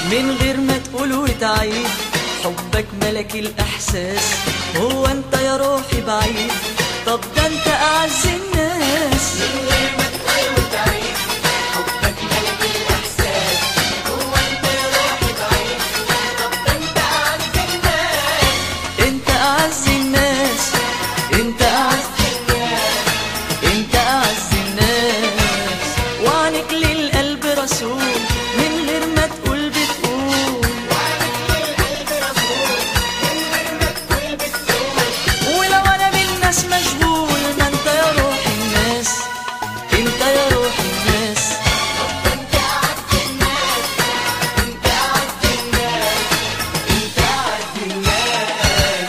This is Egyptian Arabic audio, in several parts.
من غير ما تقول وتعيد حبك ملك الإحساس هو أنت يا روحي بعيد طب ده أنت أعز الناس من غير ما تقول وتعيد حبك ملك الإحساس هو أنت يا روحي بعيد طب ده أنت أعز الناس أنت أعز الناس أنت أعز أنت أعز الناس وعنك للقلب رسول من غير ما تقول بتقول القلب رسول من غير ما تقول بتقول ولو انا بالناس مشغول ما انت يا روح الناس انت يا روح الناس أنت أعز الناس أنت أعز الناس أنت أعز الناس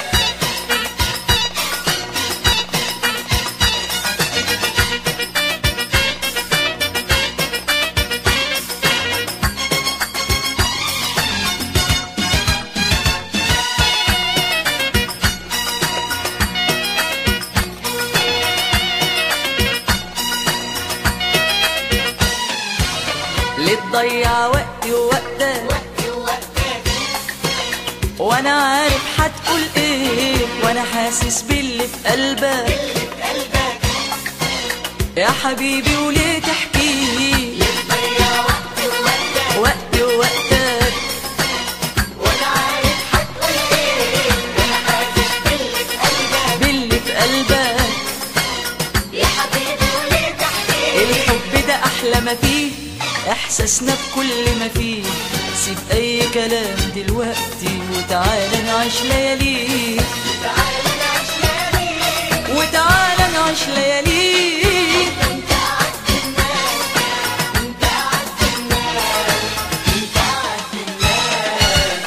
ليه تضيع وقتي ووقتك وقتي ووقتك وانا عارف هتقول ايه وانا حاسس باللي في قلبك اللي في قلبك يا حبيبي وليه تحكي ضيع وقتي ووقتك وقتي ووقتك وأنا عارف هتقول إيه وأنا حاسس باللي في قلبك باللي في قلبك يا حبيبي وليه تحكي الحب ده احلى ما فيه احساسنا بكل ما فيه سيب اي كلام دلوقتي وتعالى نعيش لياليك تعالى نعيش ليالي وتعالى نعيش لياليك أنت أعز الناس أنت أعز الناس أنت أعز الناس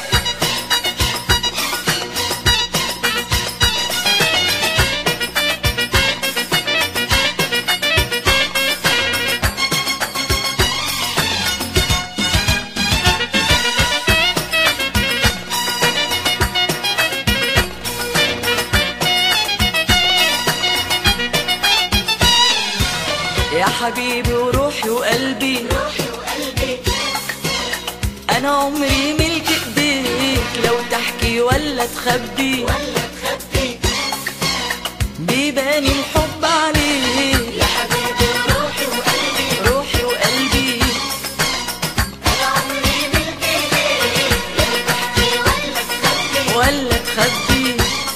يا حبيبي وروحي وقلبي روحي وقلبي انا عمري ملك ايديك لو تحكي ولا تخبي ولا تخبي بيبان الحب عليك يا حبيبي روحي وقلبي روحي وقلبي أنا عمري ملك إيديك لا تحكي ولا تخبي ولا تخبي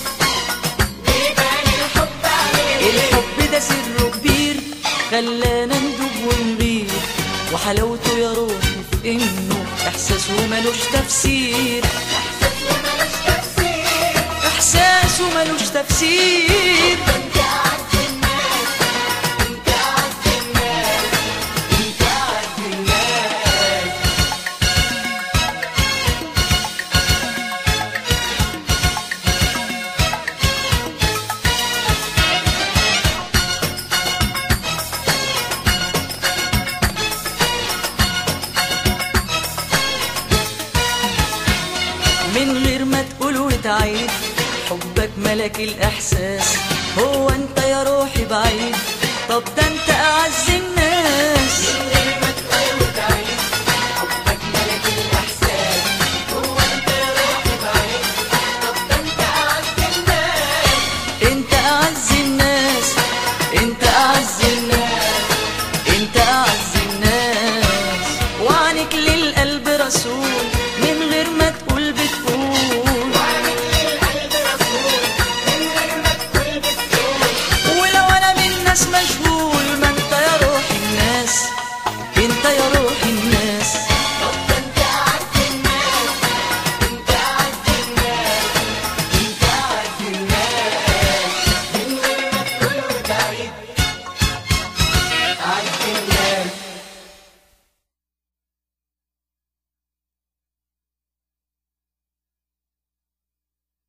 بيبان الحب عليك الحب ده سره كبير خلانا ندوب ونغير وحلاوته يا روحي في انه احساسه ملوش تفسير إحساس ومالوش تفسير احساسه ملوش تفسير أنت أعز الناس أنت أعز الناس أنت أعز الناس من غير ما تقول وتعيد حبك ملك الإحساس هو أنت يا روحي بعيد طب ده